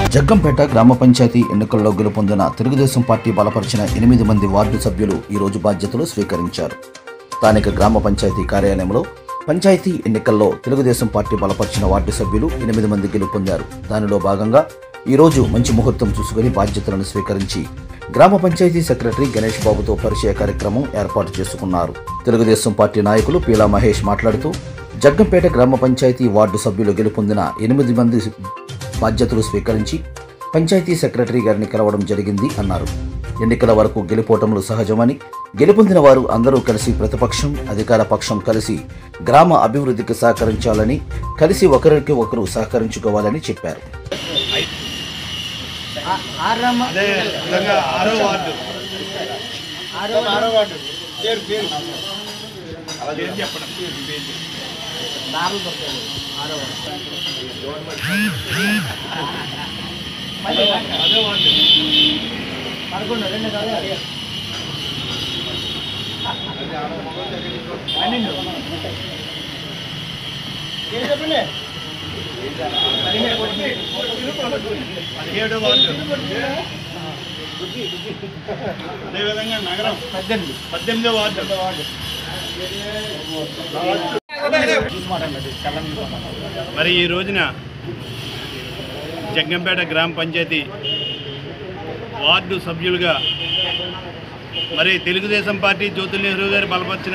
జగ్గంపేట గ్రామ పంచాయతీ ఎన్నికల్లో గెలుపొందిన తెలుగుదేశం పార్టీ బలపరిచిన ఎనిమిది మంది వార్డు సభ్యులు ఈ రోజు బాధ్యతలు స్వీకరించారు స్థానిక గ్రామ పంచాయతీ కార్యాలయంలో పంచాయతీ ఎన్నికల్లో తెలుగుదేశం పార్టీ బలపరిచిన వార్డు సభ్యులు ఎనిమిది మంది గెలుపొందారు దానిలో భాగంగా ఈ రోజు మంచి ముహూర్తం చూసుకుని బాధ్యతలను స్వీకరించి గ్రామ పంచాయతీ సెక్రటరీ గణేష్ బాబుతో పరిచయ కార్యక్రమం ఏర్పాటు చేసుకున్నారు తెలుగుదేశం పార్టీ నాయకులు పీలా మహేష్ మాట్లాడుతూ జగ్గంపేట గ్రామ పంచాయతీ వార్డు సభ్యులు గెలుపొందిన ఎనిమిది మంది బాధ్యతలు స్వీకరించి పంచాయతీ సెక్రటరీ గారిని కలవడం జరిగింది అన్నారు ఎన్నికల వరకు గెలుపోటములు సహజమని గెలుపొందిన వారు అందరూ కలిసి ప్రతిపక్షం అధికార పక్షం కలిసి గ్రామ అభివృద్ధికి సహకరించాలని కలిసి ఒకరికి ఒకరు సహకరించుకోవాలని చెప్పారు ఆరమ్మ అదే విధంగా ఆరో వార్డు ఆరో ఆరో వార్డు పేరు పేరు పేరు చెప్పండి పేరు చెప్పండి. దారులు దొరకలేదు ఆరో అదే వార్డు పదకొండు రెండు కదా పన్నెండు ఏం చెప్పండి పదిహేడు వార్డు అదేవిధంగా నగరం పద్దెనిమిది పద్దెనిమిదో వార్డు మరి ఈ రోజున జగ్గంపేట గ్రామ పంచాయతీ వార్డు సభ్యులుగా మరి తెలుగుదేశం పార్టీ జ్యోతి నెహ్రూ గారు బలపరిచిన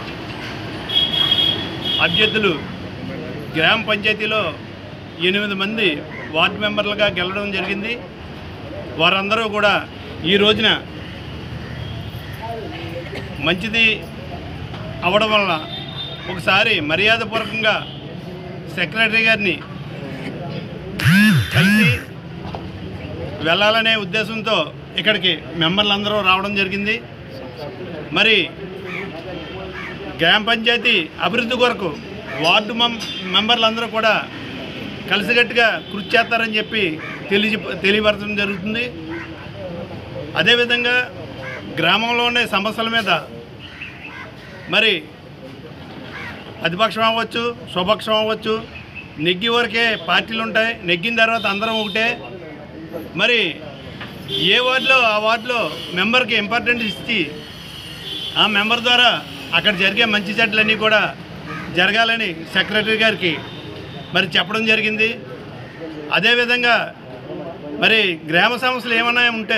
అభ్యర్థులు గ్రామ పంచాయతీలో ఎనిమిది మంది వార్డు మెంబర్లుగా గెలవడం జరిగింది వారందరూ కూడా ఈ రోజున మంచిది అవడం వల్ల ఒకసారి మర్యాదపూర్వకంగా సెక్రటరీ గారిని కలిసి వెళ్ళాలనే ఉద్దేశంతో ఇక్కడికి మెంబర్లు అందరూ రావడం జరిగింది మరి గ్రామ పంచాయతీ అభివృద్ధి కొరకు వార్డు మం మెంబర్లందరూ కూడా కలిసికట్టుగా కృషి చేస్తారని చెప్పి తెలియ తెలియపరచడం జరుగుతుంది అదేవిధంగా గ్రామంలో ఉండే సమస్యల మీద మరి ప్రతిపక్షం అవ్వచ్చు స్వపక్షం అవ్వచ్చు నెగ్గి వరకే పార్టీలు ఉంటాయి నెగ్గిన తర్వాత అందరం ఒకటే మరి ఏ వార్డులో ఆ వార్డులో మెంబర్కి ఇంపార్టెంట్ ఇచ్చి ఆ మెంబర్ ద్వారా అక్కడ జరిగే మంచి చెడ్లన్నీ కూడా జరగాలని సెక్రటరీ గారికి మరి చెప్పడం జరిగింది అదేవిధంగా మరి గ్రామ సమస్యలు ఏమైనా ఉంటే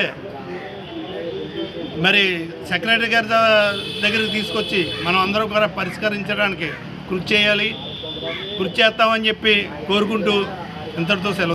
మరి సెక్రటరీ గారి ద- దగ్గరికి తీసుకొచ్చి మనం అందరం కూడా పరిష్కరించడానికి కృషి చేయాలి కృషి చేస్తామని చెప్పి కోరుకుంటూ ఇంతటితో సెలవు